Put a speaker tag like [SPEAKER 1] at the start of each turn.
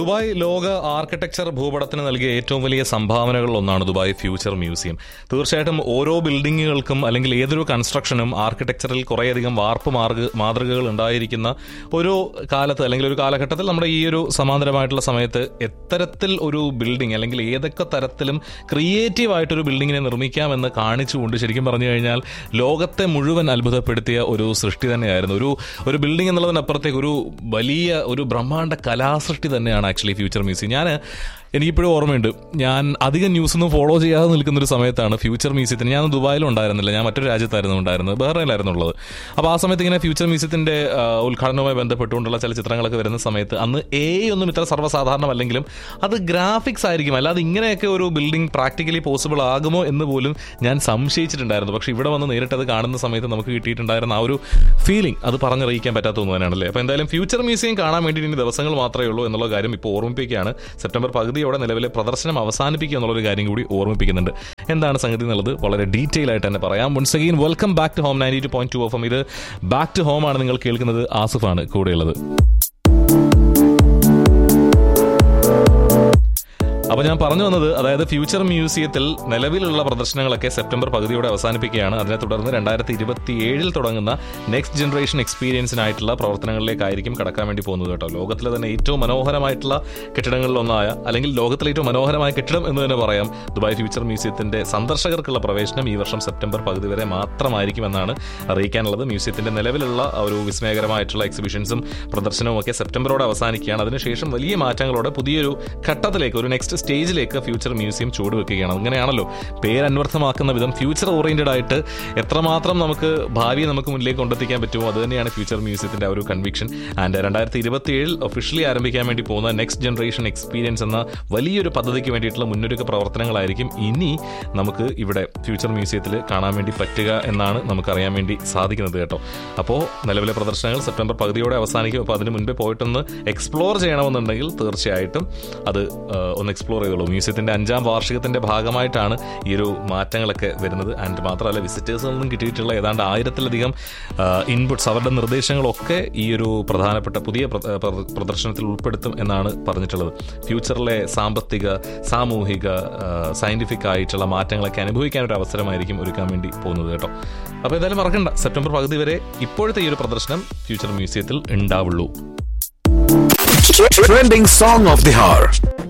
[SPEAKER 1] Dubai ലോക architecture ഭൂപടത്തിന് നൽകിയ ഏറ്റവും വലിയ സംഭാവനകളിൽ ഒന്നാണ് ദുബായ് ഫ്യൂച്ചർ മ്യൂസിയം തീർച്ചയായിട്ടും ഓരോ ബിൽഡിങ്ങുകൾക്കും അല്ലെങ്കിൽ ഏതൊരു കൺസ്ട്രക്ഷനും ആർക്കിടെക്ചറിൽ കുറേയധികം വാർപ്പ് മാർഗ മാതൃകകൾ ഉണ്ടായിരിക്കുന്ന ഒരു കാലത്ത് അല്ലെങ്കിൽ ഒരു കാലഘട്ടത്തിൽ നമ്മുടെ ഈ ഒരു സമാന്തരമായിട്ടുള്ള സമയത്ത് എത്തരത്തിൽ ഒരു ബിൽഡിംഗ് അല്ലെങ്കിൽ ഏതൊക്കെ തരത്തിലും ക്രിയേറ്റീവ് ആയിട്ടൊരു ബിൽഡിങ്ങിനെ നിർമ്മിക്കാമെന്ന് കാണിച്ചുകൊണ്ട് ശരിക്കും പറഞ്ഞു കഴിഞ്ഞാൽ ലോകത്തെ മുഴുവൻ അത്ഭുതപ്പെടുത്തിയ ഒരു സൃഷ്ടി തന്നെയായിരുന്നു ഒരു ഒരു ബിൽഡിംഗ് എന്നുള്ളതിനപ്പുറത്തേക്ക് ഒരു വലിയ ഒരു ബ്രഹ്മാണ്ഡ കലാസൃഷ്ടി തന്നെയാണ് ആക്ച്വലി ഫ്യൂച്ചർ മ്യൂസിയം ഞാൻ എനിക്കിപ്പോഴും ഓർമ്മയുണ്ട് ഞാൻ അധികം ന്യൂസ് ഒന്നും ഫോളോ ചെയ്യാതെ നിൽക്കുന്ന ഒരു സമയത്താണ് ഫ്യൂച്ചർ മ്യൂസിയത്തിന് ഞാൻ ദുബായിലും ഉണ്ടായിരുന്നില്ല ഞാൻ മറ്റൊരു രാജ്യത്തായിരുന്നു ഉണ്ടായിരുന്നത് ബഹ്റൈനിലായിരുന്നു ഉള്ളത് അപ്പോൾ ആ സമയത്ത് ഇങ്ങനെ ഫ്യൂച്ചർ മ്യൂസിയത്തിന്റെ ആ, ഉദ്ഘാടനവുമായി ബന്ധപ്പെട്ടുകൊണ്ടുള്ള ചില ചിത്രങ്ങളൊക്കെ വരുന്ന സമയത്ത് അന്ന് എ ഒന്നും ഇത്ര സർവ്വസാധാരണമല്ലെങ്കിലും അത് ഗ്രാഫിക്സ് ആയിരിക്കും അല്ലാതെ ഇങ്ങനെയൊക്കെ ഒരു ബിൽഡിംഗ് പ്രാക്ടിക്കലി പോസിബിൾ ആകുമോ എന്ന് പോലും ഞാൻ സംശയിച്ചിട്ടുണ്ടായിരുന്നു പക്ഷേ ഇവിടെ വന്ന് നേരിട്ട് അത് കാണുന്ന സമയത്ത് നമുക്ക് കിട്ടിയിട്ടുണ്ടായിരുന്ന ആ ഒരു ഫീലിംഗ് അത് പറഞ്ഞറിയിക്കാൻ പറ്റാത്ത ഒന്ന് തന്നെയാണല്ലേ അപ്പോൾ എന്തായാലും ഫ്യൂച്ചർ മ്യൂസിയം കാണാൻ വേണ്ടി ഇനി ദിവസങ്ങൾ മാത്രമേ ഉള്ളൂ എന്നുള്ള കാര്യം ഇപ്പോൾ ഓർമ്മിപ്പിക്കുകയാണ് സെപ്റ്റംബർ പകുതിയോടെ നിലവിലെ പ്രദർശനം അവസാനിപ്പിക്കുക എന്നുള്ളൊരു കാര്യം കൂടി ഓർമ്മിപ്പിക്കുന്നുണ്ട് എന്താണ് സംഗതി എന്നുള്ളത് വളരെ ഡീറ്റെയിൽ ആയിട്ട് തന്നെ പറയാം once again welcome back to home ninety two point two of ഇത് ബാക്ക് ടു ഹോം ആണ് നിങ്ങൾ കേൾക്കുന്നത് ആസിഫാണ് കൂടെയുള്ളത് അപ്പോൾ ഞാൻ പറഞ്ഞു വന്നത് അതായത് ഫ്യൂച്ചർ മ്യൂസിയത്തിൽ നിലവിലുള്ള പ്രദർശനങ്ങളൊക്കെ സെപ്റ്റംബർ പകുതിയോടെ അവസാനിപ്പിക്കുകയാണ് അതിനെ തുടർന്ന് രണ്ടായിരത്തി ഇരുപത്തി ഏഴിൽ തുടങ്ങുന്ന നെക്സ്റ്റ് ജനറേഷൻ എക്സ്പീരിയൻസിനായിട്ടുള്ള പ്രവർത്തനങ്ങളിലേക്കായിരിക്കും കടക്കാൻ വേണ്ടി പോകുന്നത് കേട്ടോ ലോകത്തിലെ തന്നെ ഏറ്റവും മനോഹരമായിട്ടുള്ള കെട്ടിടങ്ങളിലൊന്നായ അല്ലെങ്കിൽ ലോകത്തിലെ ഏറ്റവും മനോഹരമായ കെട്ടിടം എന്ന് തന്നെ പറയാം ദുബായ് ഫ്യൂച്ചർ മ്യൂസിയത്തിന്റെ സന്ദർശകർക്കുള്ള പ്രവേശനം ഈ വർഷം സെപ്റ്റംബർ പകുതി വരെ മാത്രമായിരിക്കുമെന്നാണ് അറിയിക്കാനുള്ളത് മ്യൂസിയത്തിന്റെ നിലവിലുള്ള ആ ഒരു വിസ്മയകരമായിട്ടുള്ള എക്സിബിഷൻസും പ്രദർശനവും ഒക്കെ സെപ്റ്റംബറോടെ അവസാനിക്കുകയാണ് അതിനുശേഷം വലിയ മാറ്റങ്ങളോടെ പുതിയൊരു ഘട്ടത്തിലേക്ക് ഒരു നെക്സ്റ്റ് സ്റ്റേജിലേക്ക് ഫ്യൂച്ചർ മ്യൂസിയം ചുവടുവെക്കുകയാണ് അങ്ങനെയാണല്ലോ പേര് അന്വർത്ഥമാക്കുന്ന വിധം ഫ്യൂച്ചർ ഓറിയന്റഡ് ആയിട്ട് എത്രമാത്രം നമുക്ക് ഭാവിയെ നമുക്ക് മുന്നിലേക്ക് കൊണ്ടെത്തിക്കാൻ പറ്റുമോ അത് തന്നെയാണ് ഫ്യൂച്ചർ മ്യൂസിയത്തിന്റെ ആ ഒരു കൺവിക്ഷൻ ആൻഡ് രണ്ടായിരത്തി ഇരുപത്തി ഏഴിൽ ഒഫീഷ്യലി ആരംഭിക്കാൻ വേണ്ടി പോകുന്ന നെക്സ്റ്റ് ജനറേഷൻ എക്സ്പീരിയൻസ് എന്ന വലിയൊരു പദ്ധതിക്ക് വേണ്ടിയിട്ടുള്ള മുന്നൊരുക്ക പ്രവർത്തനങ്ങളായിരിക്കും ഇനി നമുക്ക് ഇവിടെ ഫ്യൂച്ചർ മ്യൂസിയത്തിൽ കാണാൻ വേണ്ടി പറ്റുക എന്നാണ് നമുക്കറിയാൻ വേണ്ടി സാധിക്കുന്നത് കേട്ടോ അപ്പോൾ നിലവിലെ പ്രദർശനങ്ങൾ സെപ്റ്റംബർ പകുതിയോടെ അവസാനിക്കും അപ്പോൾ അതിന് മുൻപേ പോയിട്ടൊന്ന് എക്സ്പ്ലോർ ചെയ്യണമെന്നുണ്ടെങ്കിൽ തീർച്ചയായിട്ടും അത് ആ, ഒന്ന് എക്സ്പ്ലോർ ചെയ്തോളൂ മ്യൂസിയത്തിന്റെ അഞ്ചാം വാർഷികത്തിന്റെ ഭാഗമായിട്ടാണ് ഈ ഒരു മാറ്റങ്ങളൊക്കെ വരുന്നത് ആൻഡ് മാത്രമല്ല വിസിറ്റേഴ്സിൽ നിന്നും കിട്ടിയിട്ടുള്ള ഏതാണ്ട് ആയിരത്തിലധികം ഇൻപുട്സ് അവരുടെ നിർദ്ദേശങ്ങളൊക്കെ ഈ ഒരു പ്രധാനപ്പെട്ട പുതിയ പ്ര- പ്ര- പ്രദർശനത്തിൽ ഉൾപ്പെടുത്തും എന്നാണ് പറഞ്ഞിട്ടുള്ളത് ഫ്യൂച്ചറിലെ സാമ്പത്തിക സാമൂഹിക സയന്റിഫിക് ആയിട്ടുള്ള മാറ്റങ്ങളൊക്കെ അനുഭവിക്കാൻ ഒരു അവസരമായിരിക്കും ഒരുക്കാൻ വേണ്ടി പോകുന്നത് കേട്ടോ അപ്പോൾ എന്തായാലും മറക്കണ്ട സെപ്റ്റംബർ പകുതി വരെ ഇപ്പോഴത്തെ ഈ ഒരു പ്രദർശനം ഫ്യൂച്ചർ മ്യൂസിയത്തിൽ ഉണ്ടാവുള്ളൂ
[SPEAKER 2] Trending song of the hour.